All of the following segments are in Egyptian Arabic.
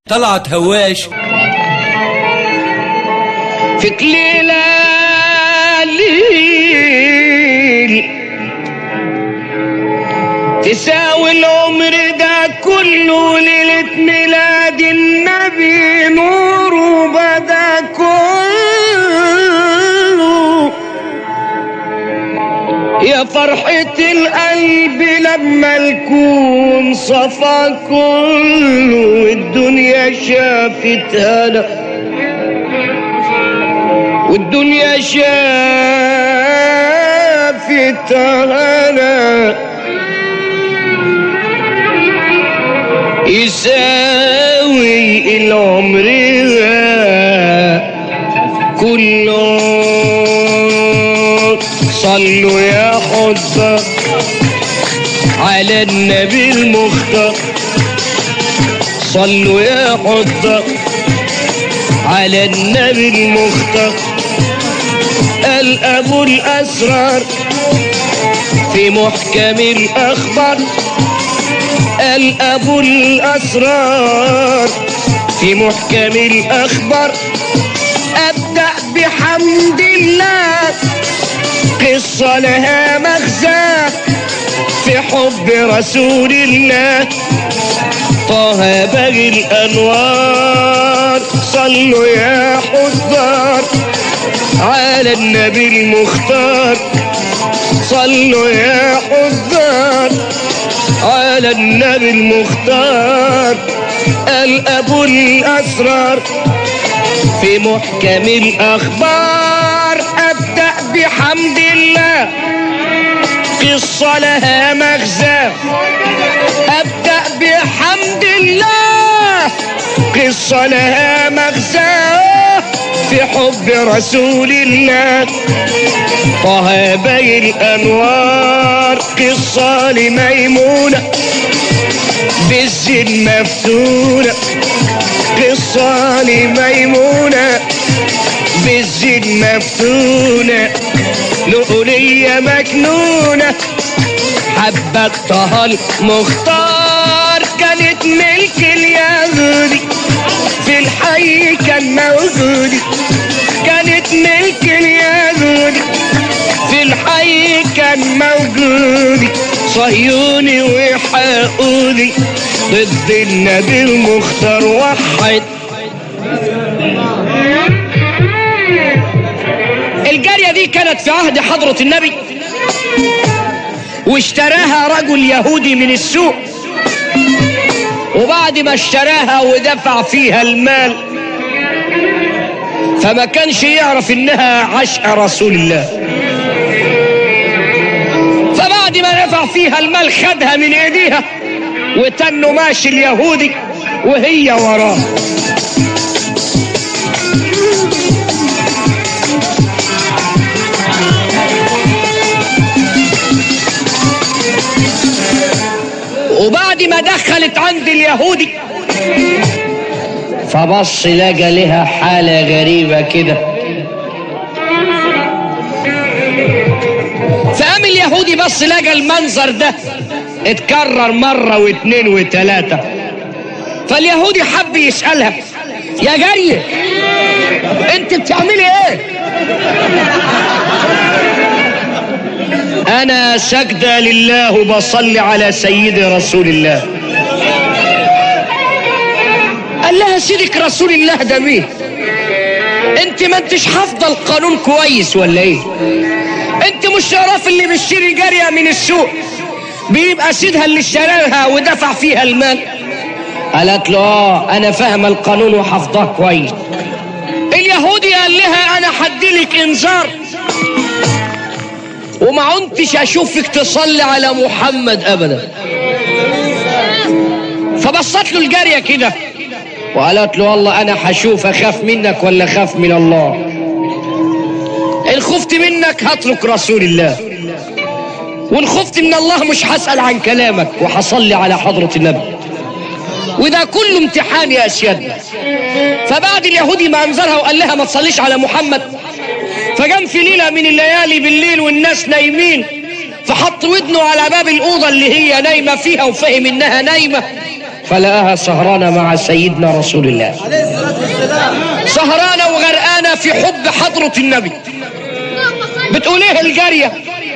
طلعت هواش فيك ليلة ليل تساوي العمر ده كله ليلة ميلاد النبي نوره بدا كله يا فرحة القلب لما الكون صفى كله والدنيا شافت هنا والدنيا شافت هنا يساوي العمر ده كله صلوا يا حضة على النبي المختار صلوا يا حضة على النبي المختار الأب الأسرار في محكم الأخبار الأب الأسرار في محكم الأخبار أبدأ بحمد الله قصة لها مغزى في حب رسول الله طه باقي الأنوار صلوا يا حضار على النبي المختار صلوا يا حضار على النبي المختار الأب الأسرار في محكم الأخبار أبدأ بحمد الله قصة لها مغزى أبدأ بحمد الله قصة لها مغزى في حب رسول الله طه بي الأنوار قصة لميمونة بالزين مفتونة قصة لميمونة بالزين مفتونة لؤلية مكنونة حبك طه المختار كانت ملك اليهودي في الحي كان موجودي كانت ملك اليهودي في الحي كان موجودي صهيوني وحقودي ضد النبي المختار وحد الجارية دي كانت في عهد حضرة النبي واشتراها رجل يهودي من السوق وبعد ما اشتراها ودفع فيها المال فما كانش يعرف انها عشق رسول الله فبعد ما دفع فيها المال خدها من ايديها وتنه ماشي اليهودي وهي وراه وبعد ما دخلت عند اليهودي فبص لقى لها حالة غريبة كده فقام اليهودي بص لقى المنظر ده اتكرر مرة واتنين وتلاتة فاليهودي حب يسألها يا جارية انت بتعملي ايه انا سجدة لله وبصلي على سيدي رسول الله قال لها سيدك رسول الله ده مين انت ما انتش حافظه القانون كويس ولا ايه انت مش تعرف اللي بيشتري جاريه من السوق بيبقى سيدها اللي اشتراها ودفع فيها المال قالت له اه انا فاهمه القانون وحافظاه كويس اليهودي قال لها انا حديلك انذار وما عنتش اشوفك تصلي على محمد ابدا فبصت له الجاريه كده وقالت له والله انا حشوف اخاف منك ولا اخاف من الله ان خفت منك هترك رسول الله وان خفت من الله مش هسأل عن كلامك وحصلي على حضرة النبي وده كله امتحان يا اسيادنا فبعد اليهودي ما انذرها وقال لها ما تصليش على محمد فجم في ليلة من الليالي بالليل والناس نايمين فحط ودنه على باب الأوضة اللي هي نايمة فيها وفهم إنها نايمة فلقاها سهرانة مع سيدنا رسول الله عليه الصلاة والسلام سهرانة وغرقانة في حب حضرة النبي بتقول ايه الجارية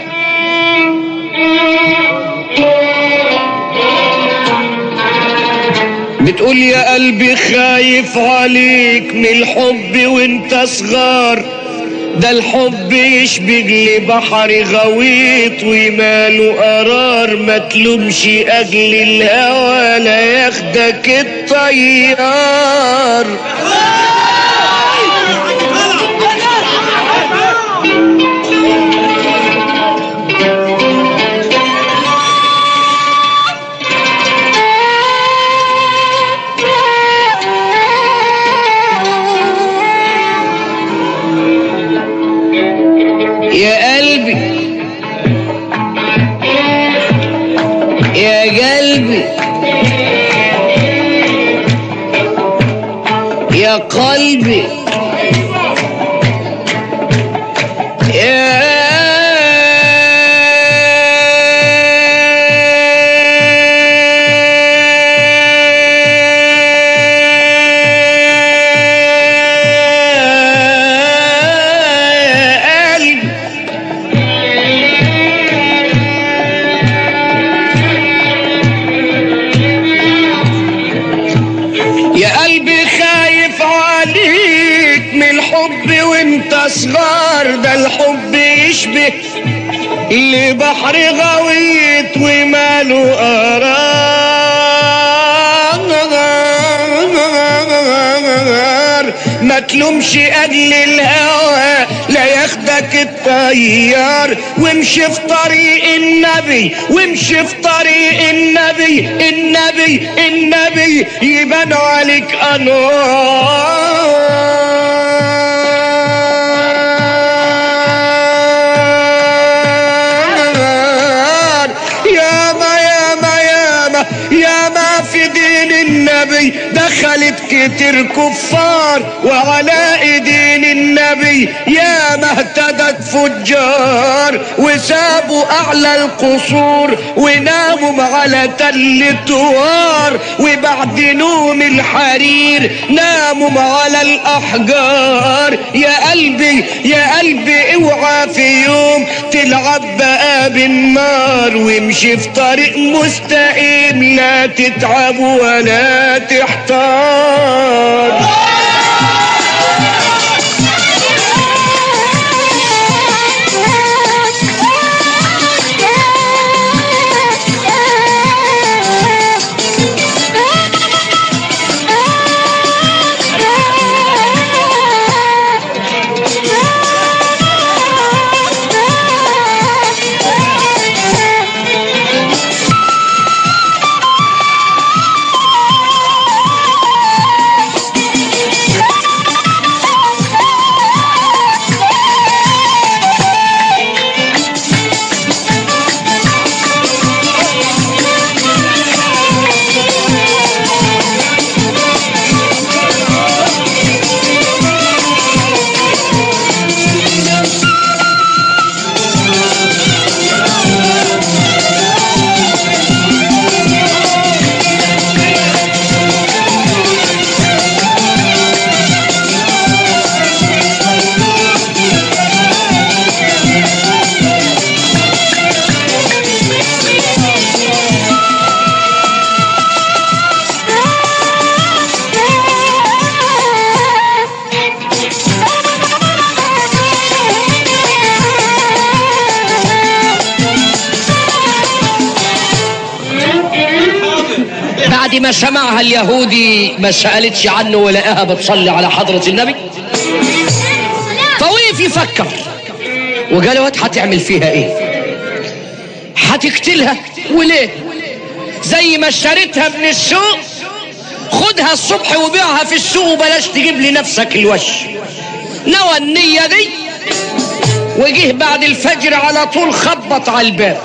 بتقول يا قلبي خايف عليك من الحب وانت صغار ده الحب يشبه لي بحر غويط وماله قرار ما تلومش اجل الهوى لا ياخدك الطيار يا قلبي يا قلبي يا قلبي يا قلبي يا قلبي خايف عليك من الحب وانت صغار ده الحب يشبه لبحر غويط وماله قرار ما تلومش اجل الهوى لا ياخدك الطيار وامشي في طريق النبي وامشي في طريق النبي النبي النبي يبان عليك انوار ياما ياما ياما ياما في دين النبي دخلت كتير كفار وعلى دين النبي ياما اهتدت فجار وسابوا اعلى القصور وناموا على تل الدوار وبعد نوم الحرير ناموا على الاحجار يا قلبي يا قلبي اوعى في يوم تلعب بقى بالنار وامشي في طريق مستقيم لا تتعب ولا تحتار بعد ما سمعها اليهودي ما سألتش عنه ولقاها بتصلي على حضرة النبي فوقف يفكر وقال واد هتعمل فيها ايه هتقتلها وليه زي ما اشتريتها من السوق خدها الصبح وبيعها في السوق وبلاش تجيب لنفسك الوش نوى النية دي وجه بعد الفجر على طول خبط على الباب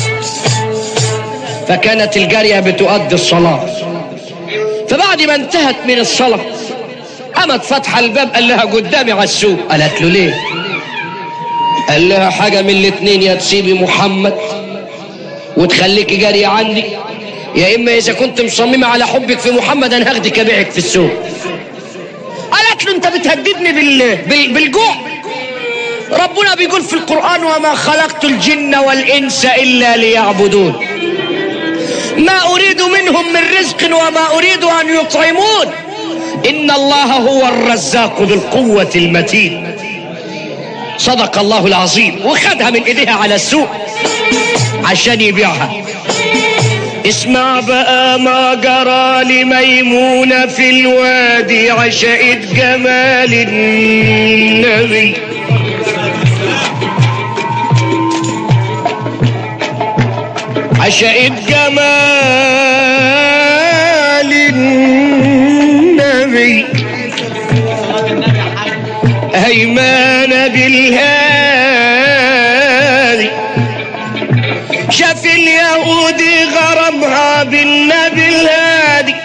فكانت الجارية بتؤدي الصلاة فبعد ما انتهت من الصلاة قامت فتح الباب قال لها قدامي على السوق قالت له ليه قال لها حاجة من الاتنين يا تسيبي محمد وتخليكي جارية عندي يا اما اذا كنت مصممه على حبك في محمد انا هاخدك ابيعك في السوق قالت له انت بتهددني بال... بال... بالجوع ربنا بيقول في القرآن وما خلقت الجن والإنس إلا ليعبدون ما أريد منهم من رزق وما أريد أن يطعمون إن الله هو الرزاق ذو القوة المتين صدق الله العظيم وخدها من إيديها على السوق عشان يبيعها اسمع بقى ما جرى لميمونة في الوادي عشقت جمال النبي عشقت جمال النبي هيمان بالهادي شاف اليهودي غرمها بالنبي الهادي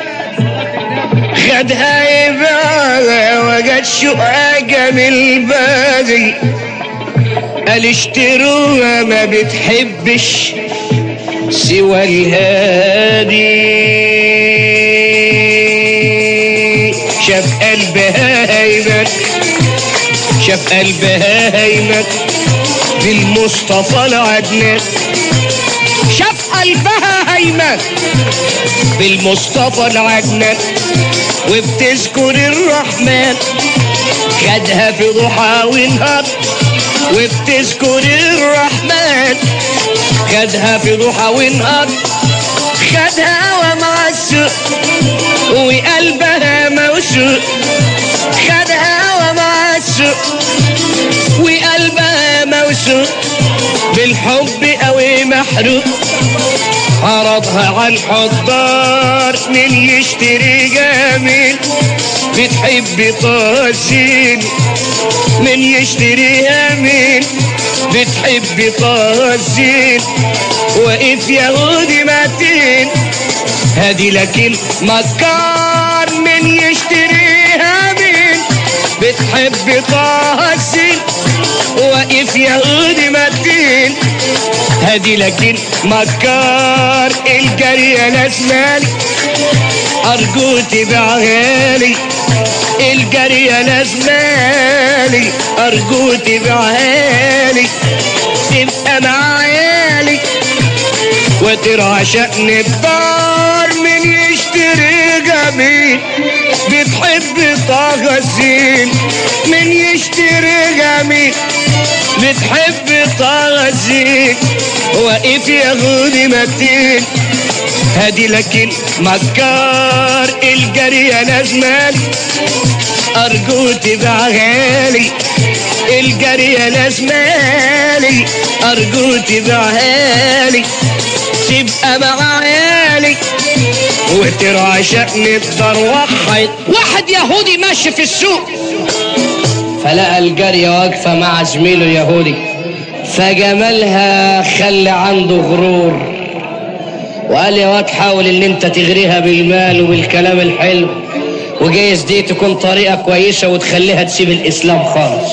خدها يباغى وقد شقها جميل باغي قال اشتروها ما بتحبش سوى الهادي شاف قلبها هيمك شاف قلبها هيمك بالمصطفى العدنان شاف قلبها هيمك بالمصطفى العدنان وبتذكر الرحمن خدها في ضحى ونهار وبتذكر الرحمن خدها في ضحى ونهار خدها ومع السوق وقلبها موسوق خدها ومع السوق وقلبها موسوق بالحب قوي محروق عرضها على الحضار من يشتري جميل بتحب طاسين من يشتريها مين بتحب طاسين واقف يهودي متين هادي لكن مكار من يشتريها مين بتحب طاسين واقف يهودي متين هادي لكن مكار الجري ناس مالي ارجو تبيعها لي الجري ناس مالي ارجو تبيعها لي تبقى معايالي وترعى شأن الدار من يشتري جميل بتحب طغسين من يشتري جميل بتحب طغسين واقف ياخد متين هادي لكن مكار الجري انا زمالي ارجو تبيعها لي الجري انا زمالي ارجو تبيعها لي تبقى معايالي وترعى شأن الدار وحد واحد يهودي ماشي في السوق فلقى الجارية واقفة مع زميله يهودي فجمالها خلى عنده غرور وقال يا واد حاول ان انت تغريها بالمال وبالكلام الحلو وجايز دي تكون طريقة كويسة وتخليها تسيب الاسلام خالص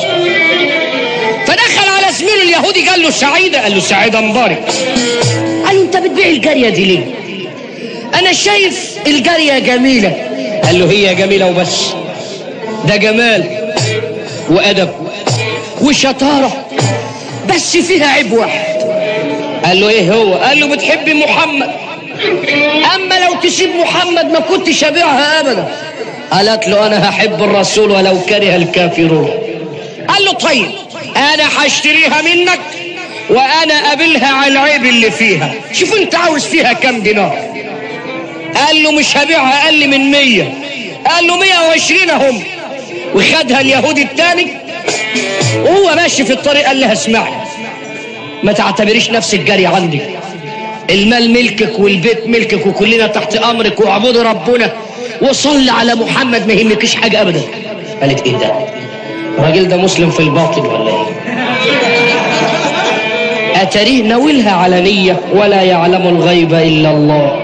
فدخل على زميله اليهودي قال له سعيدة قال له سعيدة مبارك قال له انت بتبيع الجارية دي ليه انا شايف الجارية جميلة قال له هي جميلة وبس ده جمال وادب وشطارة بس فيها عيب واحد قال له ايه هو قال له بتحب محمد اما لو تسيب محمد ما كنتش ابيعها ابدا قالت له انا هحب الرسول ولو كره الكافرون قال له طيب انا هشتريها منك وانا قابلها على العيب اللي فيها شوف انت عاوز فيها كام دينار قال له مش هبيعها اقل من مية قال له مية وعشرين هم وخدها اليهودي التاني وهو ماشي في الطريق قال لها اسمعي ما تعتبريش نفسك جاري عندك المال ملكك والبيت ملكك وكلنا تحت امرك واعبدوا ربنا وصل على محمد ما يهمكش حاجه ابدا قالت ايه ده الراجل ده مسلم في الباطن ولا ايه اتريه ناولها علنيه ولا يعلم الغيب الا الله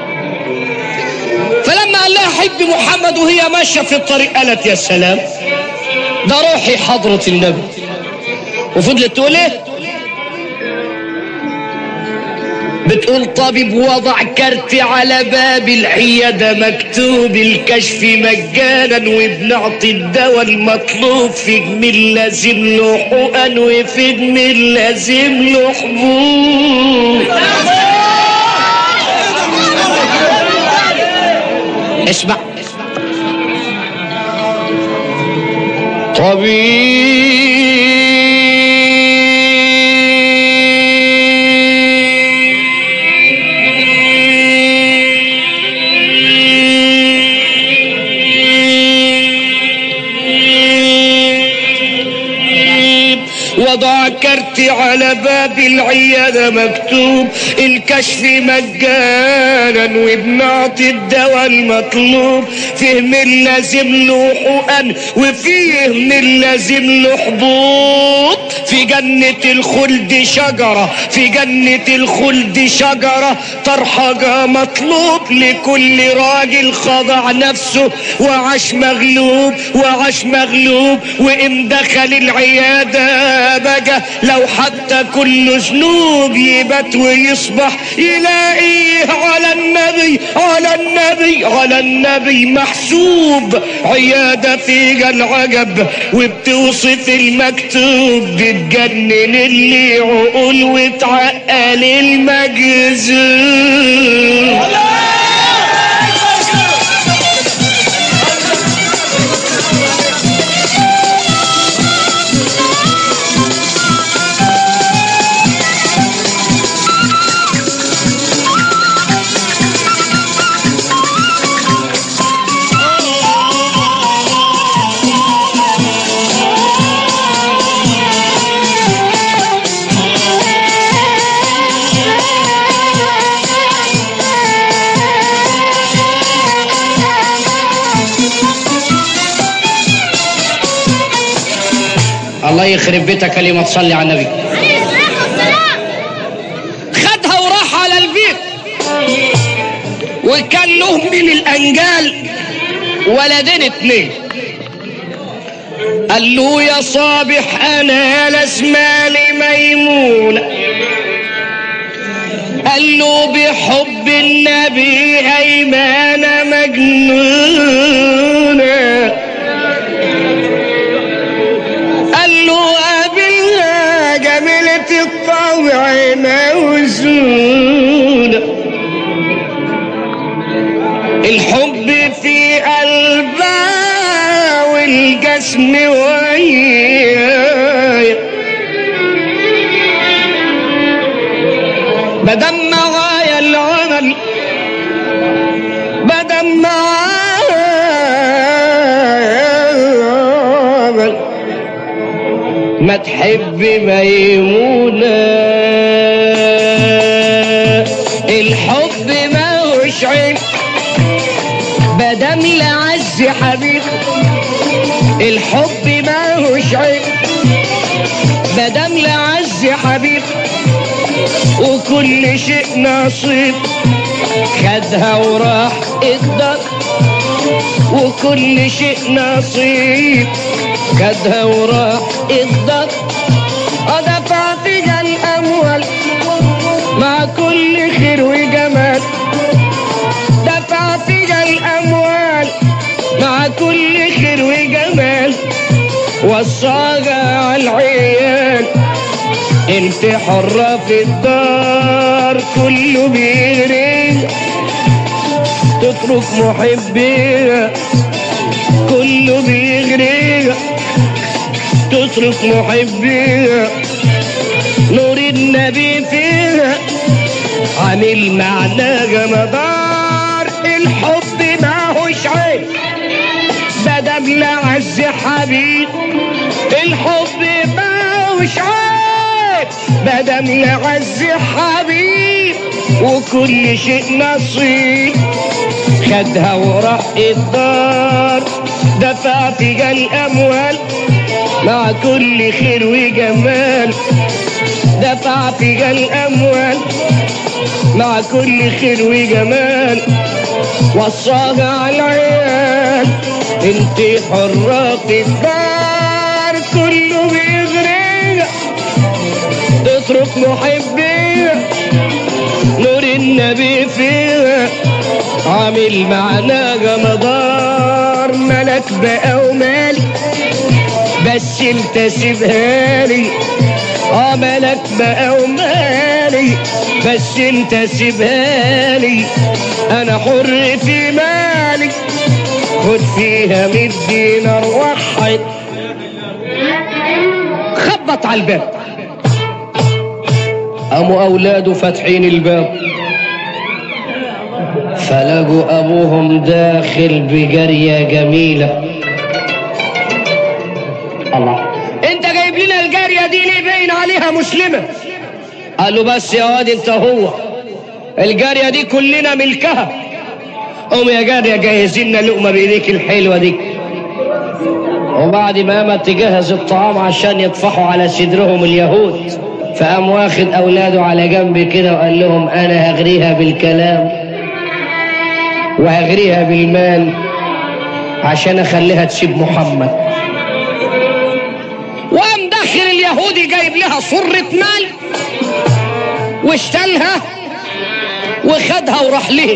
فلما قال لها حب محمد وهي ماشيه في الطريق قالت يا سلام ده روحي حضره النبي وفضلت تقول ايه بتقول طبيب وضع كارت على باب العيادة مكتوب الكشف مجانا وبنعطي الدواء المطلوب في جميل لازم له حقن وفي جميل لازم له حبوب اسمع طبيب وضع كرتي على باب العيادة مكتوب الكشف مجانا وبنعطي الدواء المطلوب فيه من لازم له حقن وفيه من لازم له حبوب في جنة الخلد شجرة في جنة الخلد شجرة طرحجة مطلوب لكل راجل خضع نفسه وعاش مغلوب وعاش مغلوب وإن دخل العيادة بقى لو حتى كل ذنوب يبات ويصبح يلاقيه على النبي على النبي على النبي محسوب عيادة فيها العجب وبتوصف المكتوب بتجنن اللي عقول وتعقل المجذوب الله يخرب بيتك كلمة تصلي على النبي خدها وراح على البيت وكان له من الأنجال ولدين اتنين قال له يا صابح أنا لاسمالي ميمونة قال له بحب النبي أيمانة مجنونة قال له قابلها جميلة الطوع موزونة الحب في قلبها والجسم وياي بدم معايا العمل بدم معايا العمل ما تحب ميمونة الحب ما هوش عيب بدم لعز حبيب الحب ما هوش عيب بدم لعز حبيب وكل شيء نصيب خدها وراح الدار وكل شيء نصيب خدها وراح الدار ودفعت الأموال مع كل خير وجمال دفعت الأموال مع كل خير وجمال وصاها على العيال انت حرة في الدار كله بيغرق تترك محبيها كله بيغرق تترك محبيها نور النبي فيها عامل معناها مدار الحب ما هوش عيب بدم لعز حبيب الحب ما هوش عيب بدم لعز حبيب وكل شيء نصيب خدها وراح الدار دفع فيها الاموال مع كل خير وجمال دفع فيها الاموال مع كل خير وجمال وصاها على العيال انت حرة في الدار كله بيغرق تترك محبين فيها عامل معناها مدار ملك بقى ومالي بس انت سيبها لي اه ملك بقى ومالي بس انت سيبها لي انا حر في مالي خد فيها مية دينار وحد خبط على الباب قاموا اولاده فاتحين الباب فلقوا ابوهم داخل بجريه جميله الله انت جايب لنا الجاريه دي ليه باين عليها مسلمه قال له بس يا واد انت هو الجاريه دي كلنا ملكها قوم يا جاريه جهز لنا لقمه بايديك الحلوه دي وبعد ما قامت تجهز الطعام عشان يطفحوا على صدرهم اليهود فقام واخد اولاده على جنب كده وقال لهم انا هغريها بالكلام وهغريها بالمال عشان اخليها تسيب محمد وقام داخل اليهودي جايب لها صرة مال واشتلها وخدها وراح ليه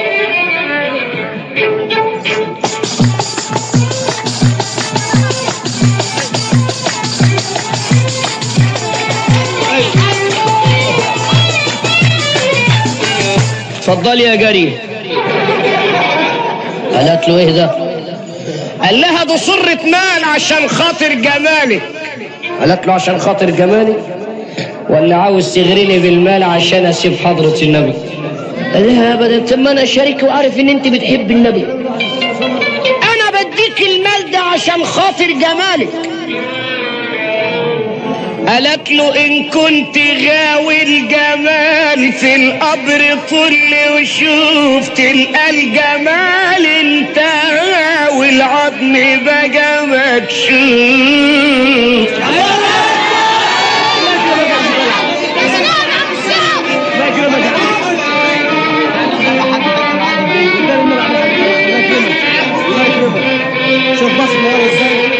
اتفضلي يا جري قالت له ايه ده قال لها ده صرة مال عشان خاطر جمالك قالت له عشان خاطر جمالي ولا عاوز تغريني بالمال عشان اسيب حضرة النبي قال لها ابدا طب ما انا شريك وعارف ان انت بتحب النبي انا بديك المال ده عشان خاطر جمالك قالت له ان كنت غاوي الجمال في القبر طل وشوف تلقى الجمال انت غاوي العظم بقى مكشوف شوف بص ورا ازاي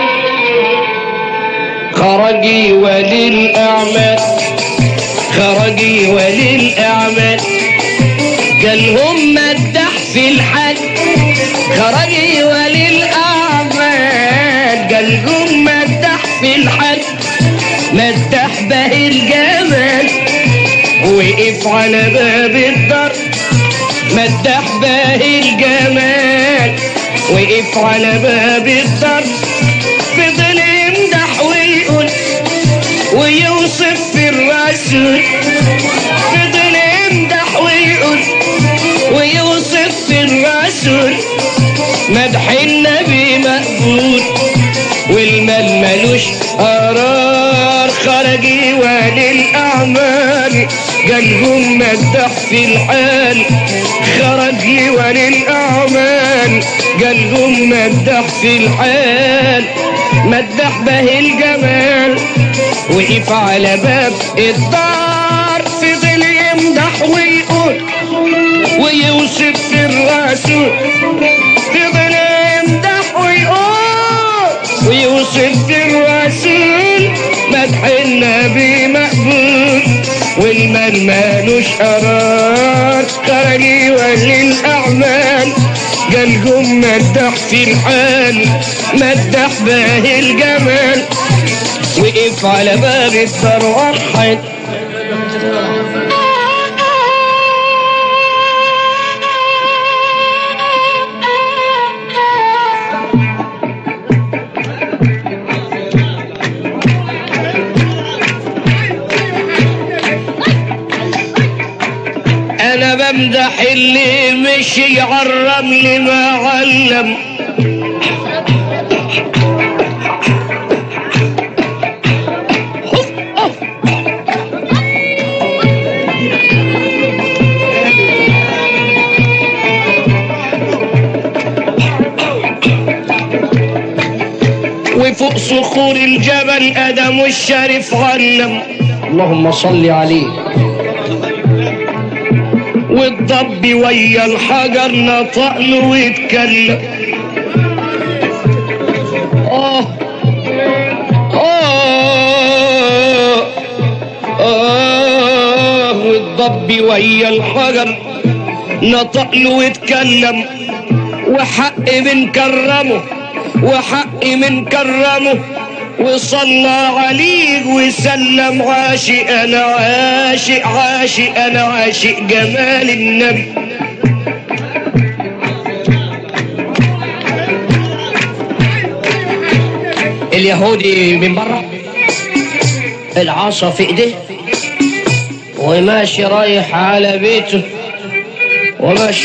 خرجي وللأعمال خرجي وللأعمال قال هم مدح في الحج خرجي وللأعمال قال هم مدح في الحج مدح به الجمال وقف على باب الدار مدح به الجمال وقف على باب الدار فضل يمدح ويقول ويوصف في الرسول فضل يمدح ويقول ويوصف في الرسول مدح النبي مقبول والمال ملوش قرار خرجي وللأعمال قالهم مدح في الحال خرجي وللأعمال قالهم مدح في الحال مدح به الجمال وقف على باب الدار فضل يمدح ويقول ويوصف في الرسول فضل يمدح ويقول ويوصف في الرسول مدح النبي مقبول والمال مالوش قرار خرجي وللأعمال قالهم مدح في الحال مدح به الجمال وقف على باب الدار وحد انا بمدح اللي مشي على الرمل ما علم وفوق صخور الجبل ادم الشريف علم اللهم صل عليه والضب ويا الحجر نطق له ويتكلم آه آه آه والضب ويا الحجر نطق له واتكلم وحق بنكرمه وحق من كرمه وصلى عليه وسلم عاشق انا عاشق عاشق انا عاشق جمال النبي اليهودي من بره العصا في ايديه وماشي رايح على بيته وماشي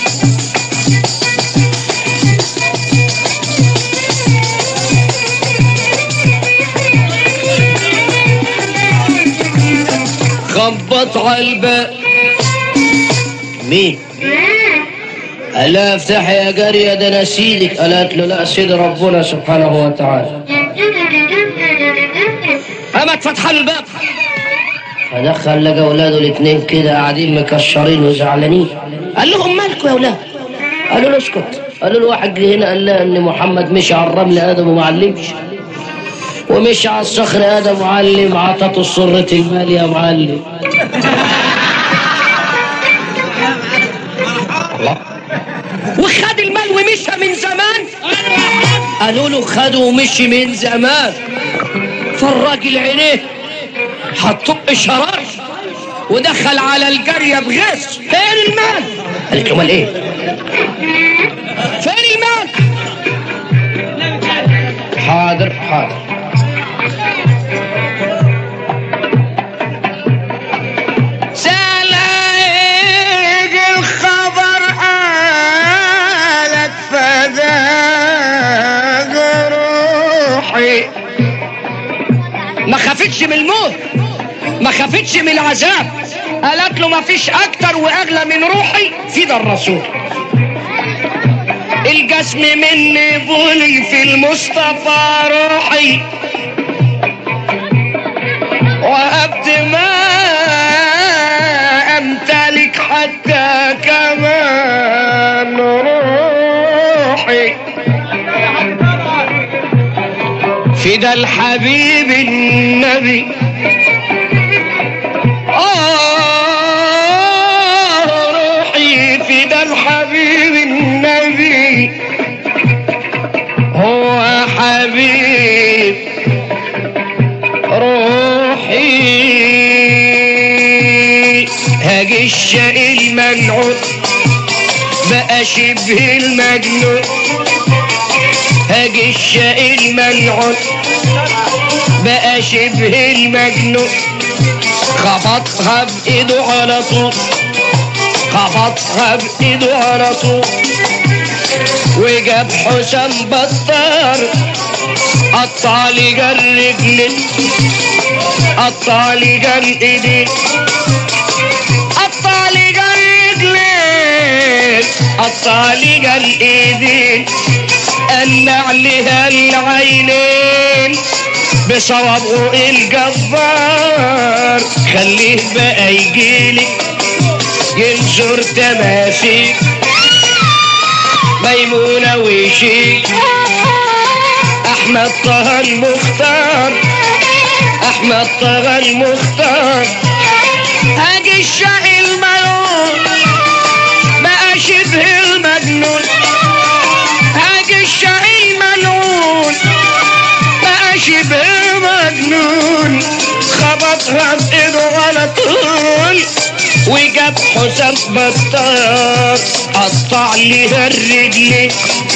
خبط على الباب مين قال لها افتح يا جارية ده انا سيدك قالت له لا سيد ربنا سبحانه وتعالى قامت فتح له الباب فدخل لقى اولاده الاثنين كده قاعدين مكشرين وزعلانين قال لهم مالكم يا اولاد قالوا له اسكت قالوا له واحد جه هنا قال لها ان محمد مشي على الرمل ادم وما علمش ومشي على الصخر ادم معلم عطته السرة المال يا معلم وخد المال ومشى من زمان قالوا له خده ومشي من زمان فالراجل عينيه حطوا شرار ودخل على الجارية بغش فين المال قالت له مال ايه فين المال حاضر حاضر سلايق الخبر قالت فذاق روحي ما خافتش من الموت ما خافتش من العذاب قالت له ما فيش اكتر واغلى من روحي في ده الرسول الجسم مني بولي في المصطفى روحي وقبت ما امتلك حتى كمان روحي في ده الحبيب النبي آه روحي في ده الحبيب النبي هو حبيب روحي هاجي الشقي المنعوت بقى شبه المجنون هاجي الشقي المنعوت بقى شبه المجنون خبطها بايده على طول خبطها بايده على طول وجاب حسام بطار قطع لي جر رجلي قطع لي جر ايدي قطع لي جر رجلي قطع لي جر ايدي قلع لها العينين بصوابه الجبار خليه بقى يجيلي ينشر تماثيل ميمونة وشيك أحمد طه المختار أحمد طه المختار هاجي الشقي الملون بقى شبه المجنون هاجي الشقي الملون بقى شبه مجنون خبطها بإيده على طول وجاب حسام بطار قطع ليها الرجل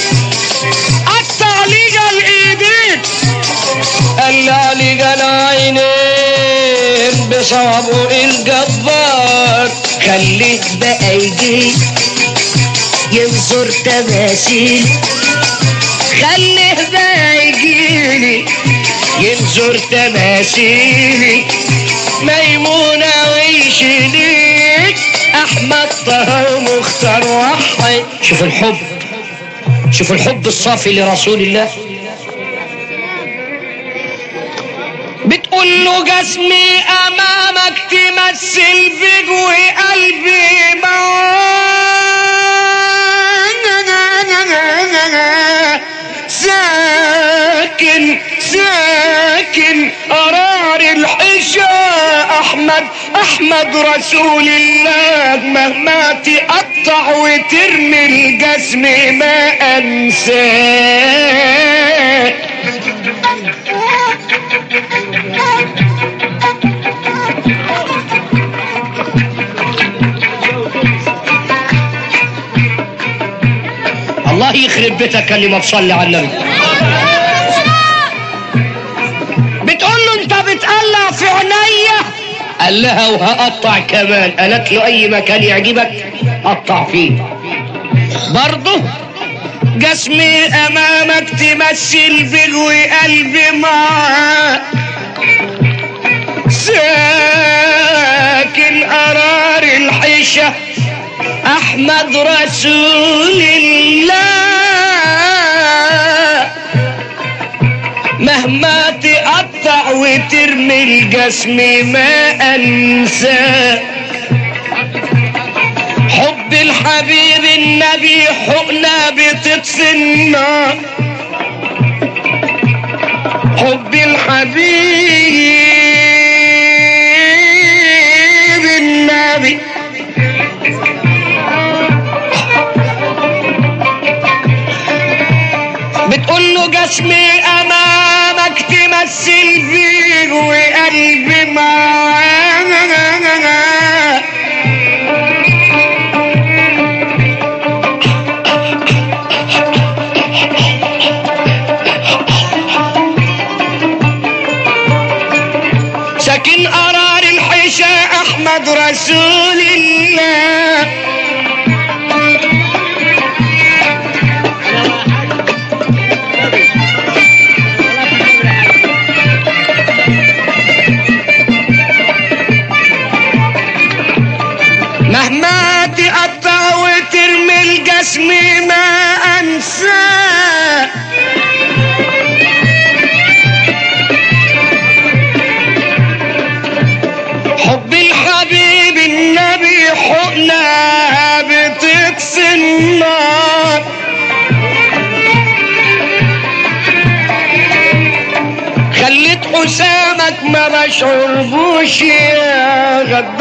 قطع ليها الايدين قلع ليها العينين بصوابه الجبار خليه بقى يجي ينظر تماثيل خليه بقى يجيلي ينظر تماثيلي ميمونة ويشيليك أحمد طه مختار وحي شوف الحب شوف الحب الصافي لرسول الله بتقول له جسمي أمامك تمثل بجوي قلبي معاك ساكن ساكن قرار الحشا احمد احمد رسول الله مهما تقطع وترمي الجسم ما انساه الله يخرب بيتك اللي ما تصلي على النبي بتقول له انت بتقلع في عينيا قال لها وهقطع كمان قالت له اي مكان يعجبك قطع فيه برضه جسمي امامك تمثل بغوي قلبي معاك ساكن قرار الحشة احمد رسول الله مهما تقطع وترمي الجسم ما انساه حب الحبيب النبي حقنا بتطفي النار حب الحبيب النبي بتقول له جسمي امامك تمثل فيه وقلبي معاك ساكن قرار الحشا احمد رسول الله مهما تقطع وترمي الجسم ما انساه حب الحبيب النبي حقنا بتطفي النار خليت حسامك ما بشعربوش يا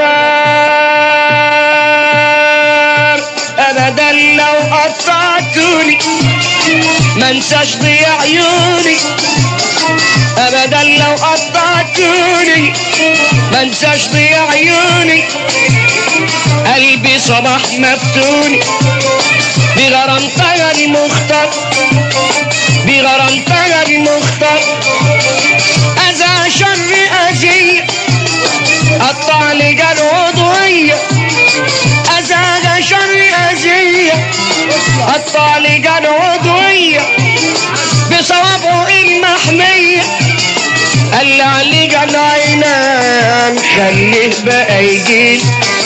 غدار ابدا لو قطعتوني ما انساش ضياع عيوني ابدا لو قطعتوني ما انساش ضياع عيوني قلبي صباح مفتوني بغرام طغى المختار بغرام طغى المختار اذى شر اذية قطع لي جال عضوية اذى شر اذية قطع لي جال عضوية بصوابعه المحمية قال علي جال عينان خليه بقى يجيلي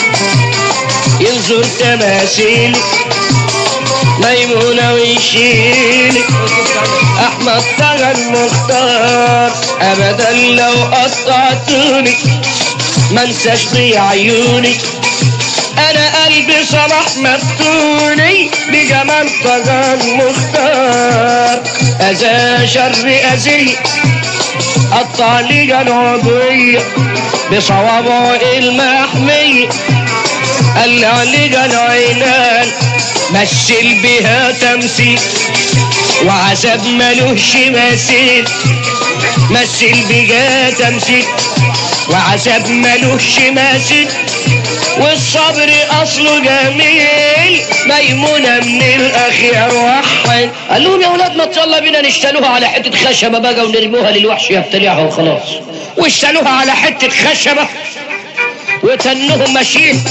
ينظر تماثيلي ميمونة ويشيلي احمد طغى المختار ابدا لو قطعتوني ما انساش ضيع عيوني انا قلبي صباح مفتوني بجمال طغى المختار اذى شر اذية قطع لي العضوية بصوابعه المحمية قال علي العينان مثل بها تمثيل وعذاب ملوش مثيل مثل بها تمثيل وعذاب ملوش مثيل والصبر اصله جميل ميمونة من الاخيار وحن قال لهم يا اولاد ما يلا بينا نشتلوها على حته خشبه بقى ونرموها للوحش يبتلعها وخلاص واشتلوها على حته خشبه وتنهم ماشيين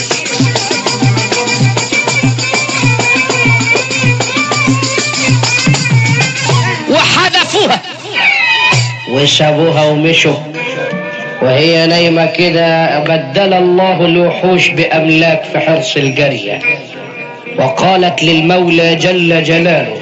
وحذفوها وسابوها ومشوا وهي نايمة كده بدل الله الوحوش بأملاك في حرص الجرية وقالت للمولى جل جلاله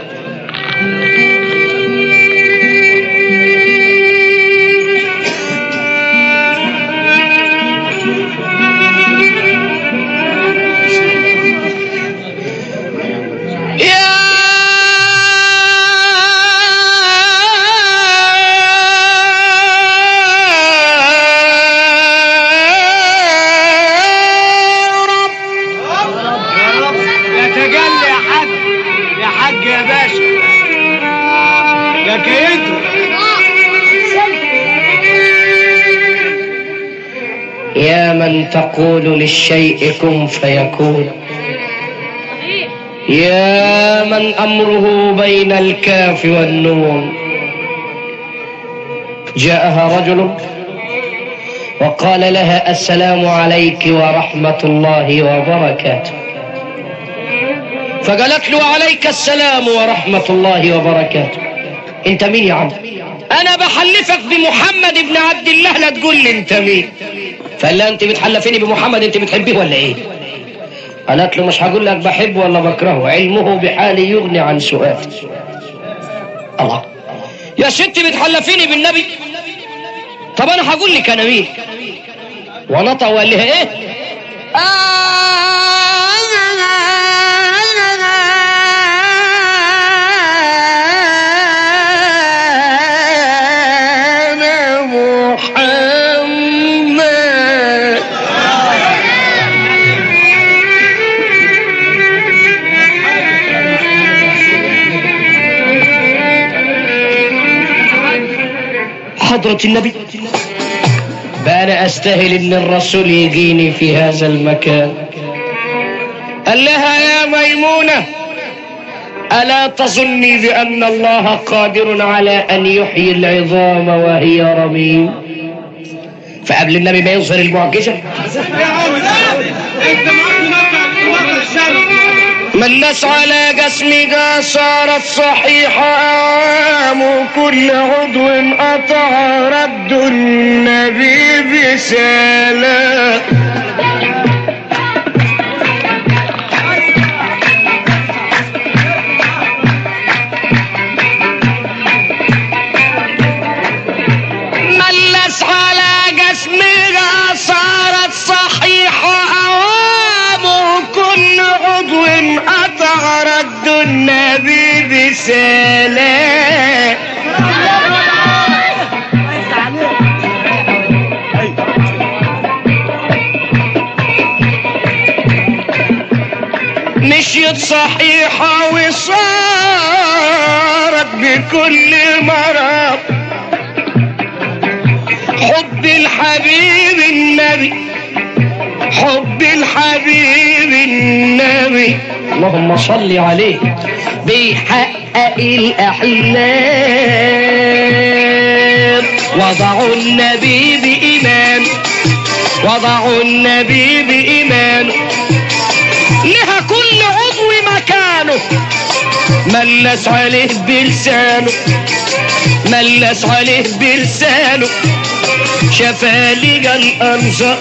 يا من تقول للشيء كن فيكون يا من أمره بين الكاف والنون جاءها رجل وقال لها السلام عليك ورحمة الله وبركاته فقالت له عليك السلام ورحمة الله وبركاته انت مين يا عم انا بحلفك بمحمد بن عبد الله لا تقول لي انت مين فقال لها انت بتحلفيني بمحمد انت بتحبيه ولا ايه قالت له مش هقول لك بحبه ولا بكرهه علمه بحالي يغني عن سؤال الله يا ست بتحلفيني بالنبي طب انا هقول لك انا مين ونطق وقال لها ايه أنا محمد حضرة النبي بقى أنا أستاهل إن الرسول يجيني في هذا المكان قال لها يا ميمونة ألا تظني بأن الله قادر على أن يحيي العظام وهي رميم فقبل النبي ما يظهر المعجزة انت معاك مقطع الشمس ملس على جسمك صارت صحيحة أعوام كل عضو قطع رد النبي بسلام ملس على جسمها صارت صحيحة أوام كل عضو قطع رد النبي بسلام مشيت صحيحة وصارت بكل مرض حب الحبيب النبي حب الحبيب النبي اللهم صل عليه بيحقق الأحلام وضعوا النبي بإيمان وضعوا النبي بإيمان لها كل عضو مكانه ملس عليه بلسانه ملس عليه بلسانه شفالق الأنظار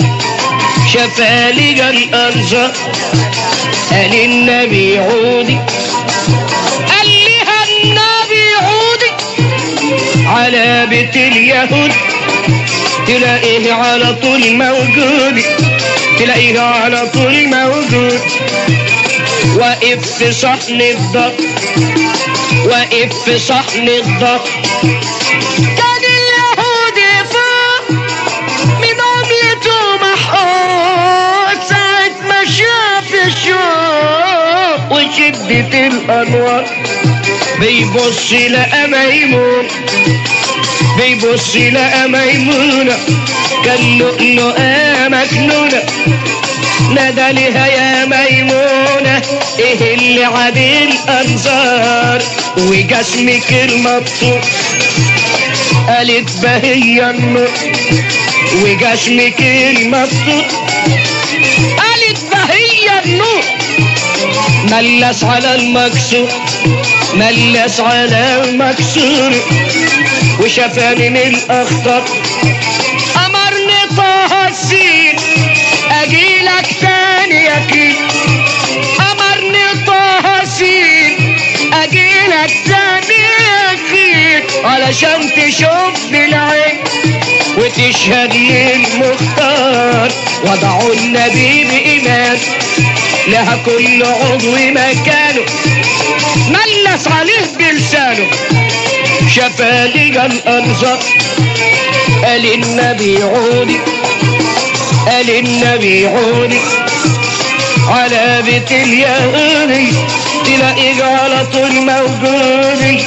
شفالق الأنظار قال النبي عودي قال لها النبي عودي على بيت اليهود تلاقيه على طول موجود تلاقيه على طول موجود واقف في صحن الضغط واقف في صحن الضغط كان اليهودي فوق من عملته محقوق ساعة ما شاف الشوق وشدة الأنوار بيبص لقى ميمون بيبص لقى ميمونة كان لؤلؤة مكنونة نادى لها يا ميمونة ايه اللي عادي الانظار وجسمك المبسوط قالت بهي النور وجسمك المبسوط قالت بهي النور ملس على المكسور ملس على المكسور وشفاني من الاخطر امرني طه السين اجيلك تاني اكيد امرني طه سين اجيلك تاني اكيد علشان تشوف بالعين وتشهد للمختار وضعوا النبي بإيمان لها كل عضو مكانه ملس عليه بلسانه شفالق الأنظار قال النبي عودي قال النبي عودي على بيت اليهودي تلاقيك على طول موجودي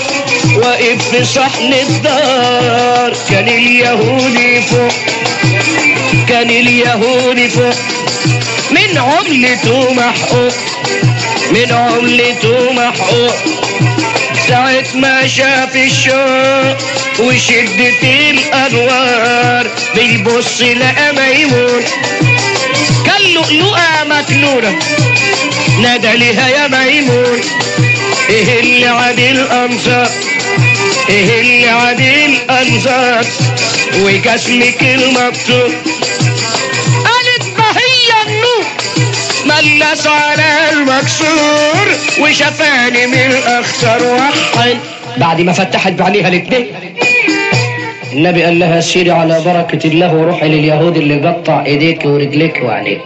واقف في صحن الدار كان اليهودي فوق كان اليهودي فوق من عملته محقوق من عملته محقوق ساعة ما شاف الشوق وشدة الأنوار بيبص لقى ميمون كان لؤلؤة مكنونة نادى لها يا ميمون ايه اللي عادي الأنصار ايه اللي عادي الأنصار وجسمك المكتوب قالت ما هي النور ملس على المكسور وشفاني من الأخطر وحن بعد ما فتحت بعينيها الاثنين النبي قال لها سيري على بركة الله وروحي لليهود اللي قطع ايديك ورجليك وعينيك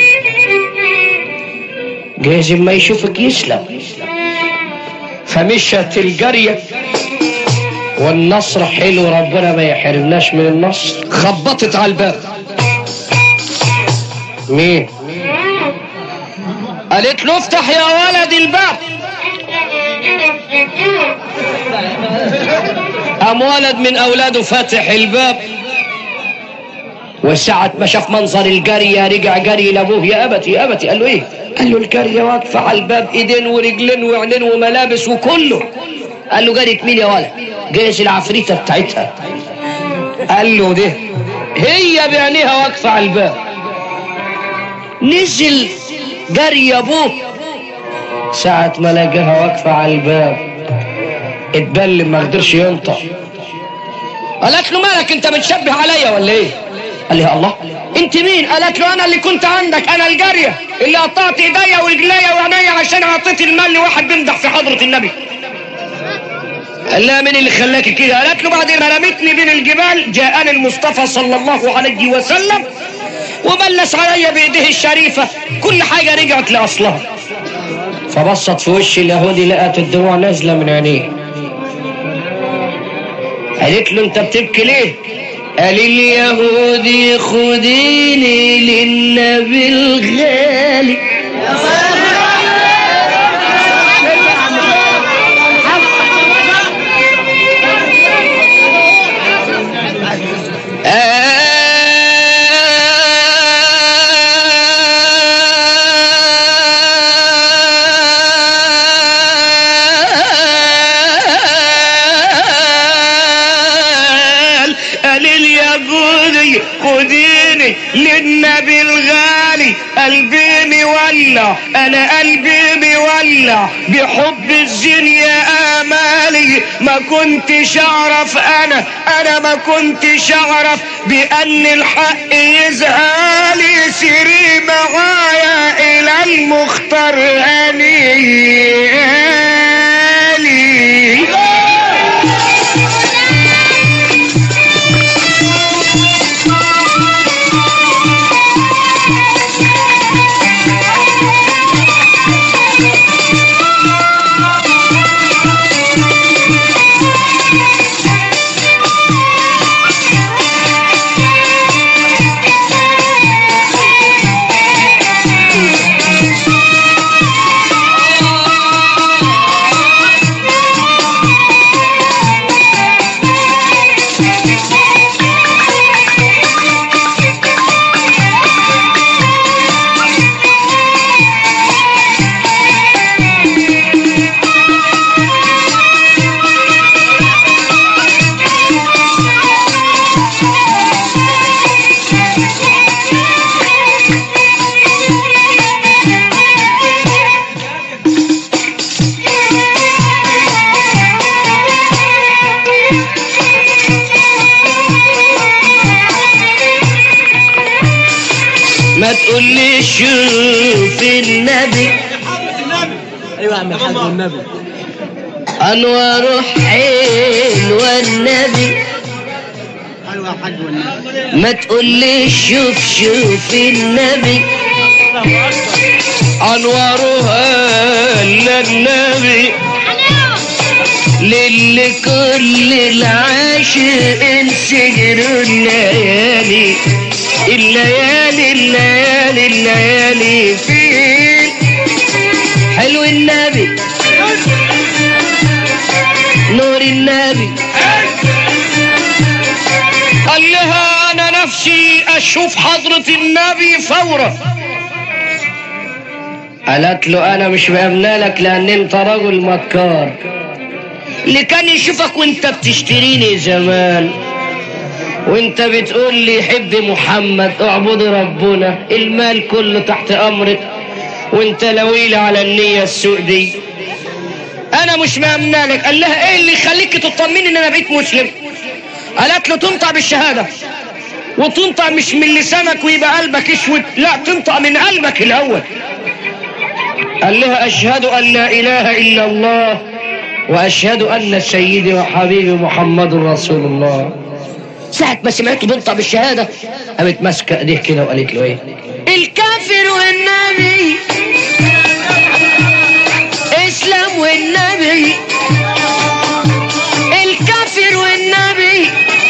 جايز ما يشوفك يسلم فمشت الجارية والنصر حلو ربنا ما يحرمناش من النصر خبطت على الباب مين قالت له افتح يا ولد الباب قام ولد من اولاده فاتح الباب وساعة ما شاف منظر الجارية رجع جري لابوه يا ابتي يا ابتي قال له ايه؟ قال له الجارية واقفة على الباب ايدين ورجلين وعينين وملابس وكله قال له جارية مين يا ولد؟ جايز العفريتة بتاعتها قال له ده هي بعينيها واقفة على الباب نزل جري ابوه ساعة ما لقاها واقفة على الباب اتبلم ما قدرش ينطق قالت له مالك انت بتشبه عليا ولا ايه قال لها الله انت مين قالت له انا اللي كنت عندك انا الجارية اللي قطعت ايديا ورجليا وعينيا عشان اعطيت المال لواحد بيمدح في حضرة النبي قال لها مين اللي خلاك كده قالت له بعد ما رمتني بين الجبال جاءني المصطفى صلى الله عليه وسلم وبلس عليا بايديه الشريفة كل حاجة رجعت لاصلها فبصت في وش اليهودي لقت الدموع نازلة من عينيه قالت له انت بتبكي ليه قال اليهودي خديني للنبي الغالي قال قال اليهودي خديني للنبي الغالي قلبي مولع انا قلبي مولع بحب الزين يا امالي ما كنتش اعرف انا انا ما كنتش اعرف بان الحق يزهالي سيري معايا الى المختار اني ما تقولي شوف النبي ايوه يا عم الحاج والنبي انوار حلوة النبي ايوه يا حاج والنبي ما تقولي شوف شوف النبي انوارها للنبي للي كل العاشق سجروا الليالي الليالي الليالي الليالي فين حلو النبي نور النبي قال لها انا نفسي اشوف حضرة النبي فورا قالت له انا مش مأمنة لك لان انت رجل مكار اللي كان يشوفك وانت بتشتريني زمان وانت بتقول لي حب محمد اعبدي ربنا المال كله تحت امرك وانت لويل على النية السوء دي انا مش مأمنة لك قال لها ايه اللي يخليك تطمني ان انا بقيت مسلم قالت له تنطق بالشهادة وتنطق مش من لسانك ويبقى قلبك اسود لا تنطق من قلبك الاول قال لها اشهد ان لا اله الا الله واشهد ان سيدي وحبيبي محمد رسول الله ساعة ما سمعته بينطق بالشهادة قامت ماسكة ايديه كده وقالت له ايه الكافر والنبي اسلام والنبي الكافر والنبي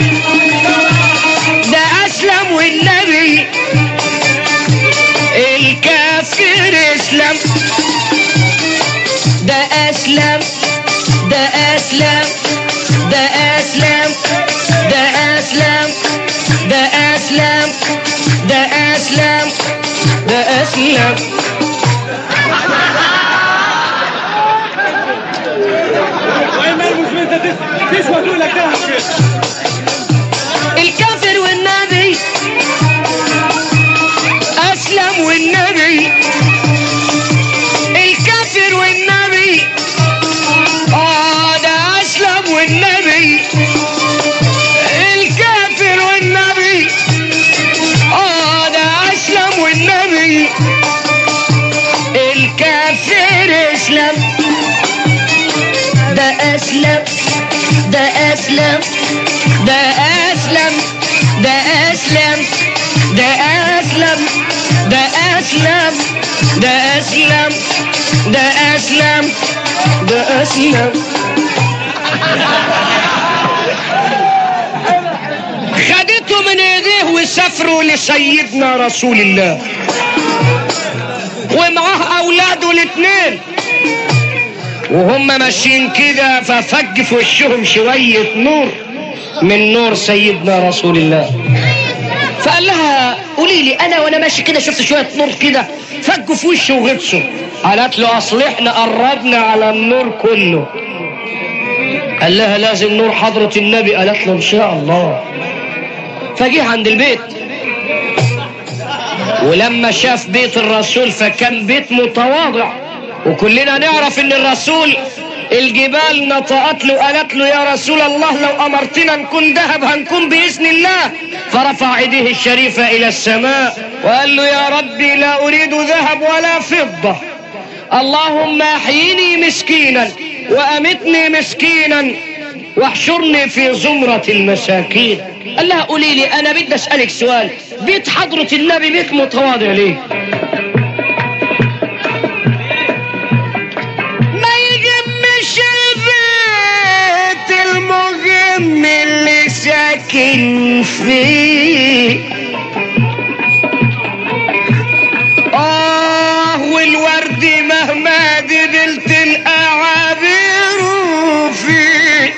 ده اسلم والنبي الكافر اسلم ده اسلم ده اسلم ده اسلم ده اسلم ده اسلم ده اسلم ده اسلم وين ما المسلمين انت تسوى تقول لك ده الكافر والنبي اسلم والنبي الكافر والنبي اه ده اسلم والنبي الكافر والنبي اه ده اسلم والنبي الكافر اسلم ده اسلم ده اسلم ده اسلم ده اسلم ده اسلم ده اسلم ده اسلم ده اسلم ده اسلم خدته من ايديه وسافروا لسيدنا رسول الله ومعاه اولاده الاثنين وهم ماشيين كده ففج في وشهم شوية نور من نور سيدنا رسول الله فقال لها قولي لي انا وانا ماشي كده شفت شوية نور كده فجوا في وشه وغطسوا قالت له اصل احنا قربنا على النور كله قال لها لازم نور حضرة النبي قالت له ان شاء الله فجه عند البيت ولما شاف بيت الرسول فكان بيت متواضع وكلنا نعرف ان الرسول الجبال نطقت له قالت له يا رسول الله لو امرتنا نكون ذهب هنكون باذن الله فرفع ايديه الشريفه الى السماء وقال له يا ربي لا اريد ذهب ولا فضه اللهم احيني مسكينا وامتني مسكينا واحشرني في زمرة المساكين قال لها قولي لي انا بدي اسألك سؤال بيت حضرة النبي بيت متواضع ليه ما يجمش البيت المهم اللي ساكن فيه آه والورد مهما دبلت الأعابير فيه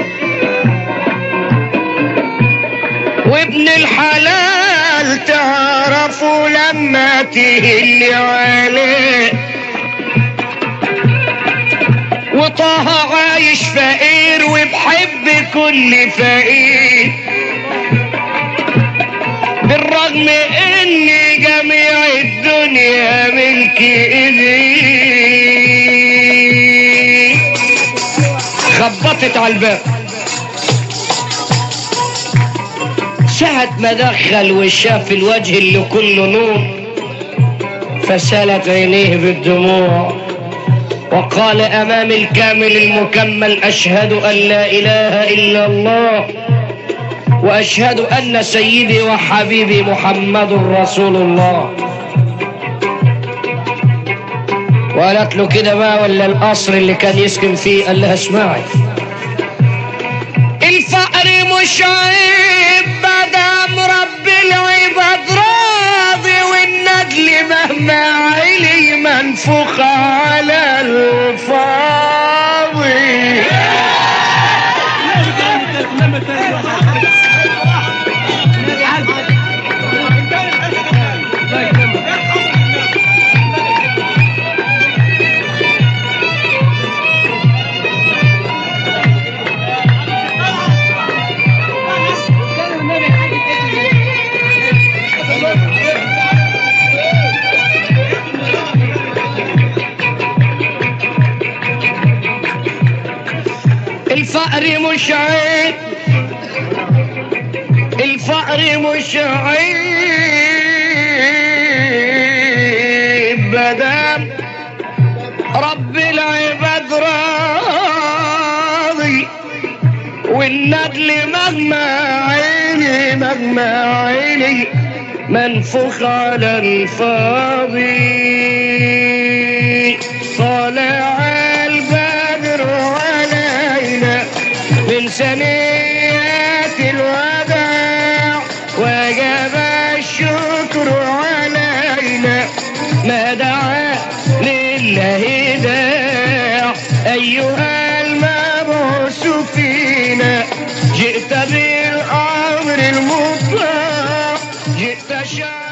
وابن الحلال تعرفه لما تهل عليه وطه عايش فقير وبحب كل فقير بالرغم ان جميع الدنيا ملك ايدي خبطت على الباب ساعة ما دخل وشاف الوجه اللي كله نور فسالت عينيه بالدموع وقال امام الكامل المكمل اشهد ان لا اله الا الله واشهد ان سيدي وحبيبي محمد رسول الله وقالت له كده بقى ولا القصر اللي كان يسكن فيه قال لها اسمعي الفقر مش عيب مدام رب العباد راضي والندل مهما علي منفوخ على الفاضي الفقر مش عيب الفقر مش عيب مدام رب العباد راضي والندل مهما عيني مهما عيني منفوخ على الفاضي طالع البدر علينا من سنيات الوداع وجب الشكر علينا ما دعا لله داع أيها المبعوث فينا جئت بالأمر المطاع جئت شاء